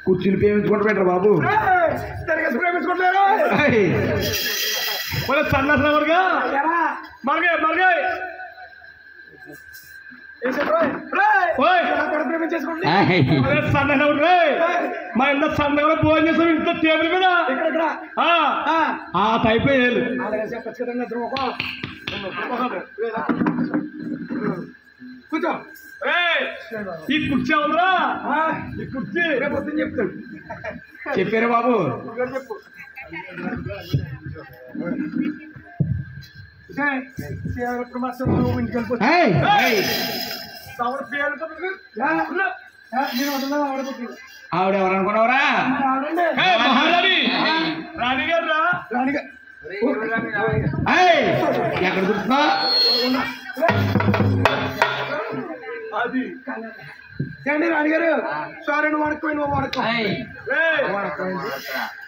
కుర్చీలు ప్రేమించుకుంటూ పెట్టరు బాబు తిరగేసి ప్రేమించుకుంటున్నారు ఏయ్, మరి సన్నసన మరుగా మరగాయ మరగాయ ఓయ్ ప్రేమించేసుకోండి ఏయ్, సన్న మా ఇంత సన్నగా భోజనం చేసాం ఇంత టేబుల్ మీద ఆ, ఆ టైప్ వేయాలి కూర్చో ఏయ్, ఈ కుర్చీ అవునరా ఈ కుర్చీ రేపు పొద్దున్న చెప్తాడు చెప్పారు బాబు చెప్పు ఇప్పుడు మాత్రం ఇంటికి వెళ్ళిపోతుంది ఏయ్, ఏయ్, నేను వదలలేదు ఆడబోతుంది ఆవిడ ఎవరు అనుకున్నావురా ఆడండి ఏయ్, మహారాణి రాణి గారు రా రాణిగా ఏయ్, ఎక్కడ కూర్చున్నా అది ఏండి రాణిగారు సారీ నువ్వు వడకపోయి నువ్వు వడకో ఏయ్, వడకపోయింది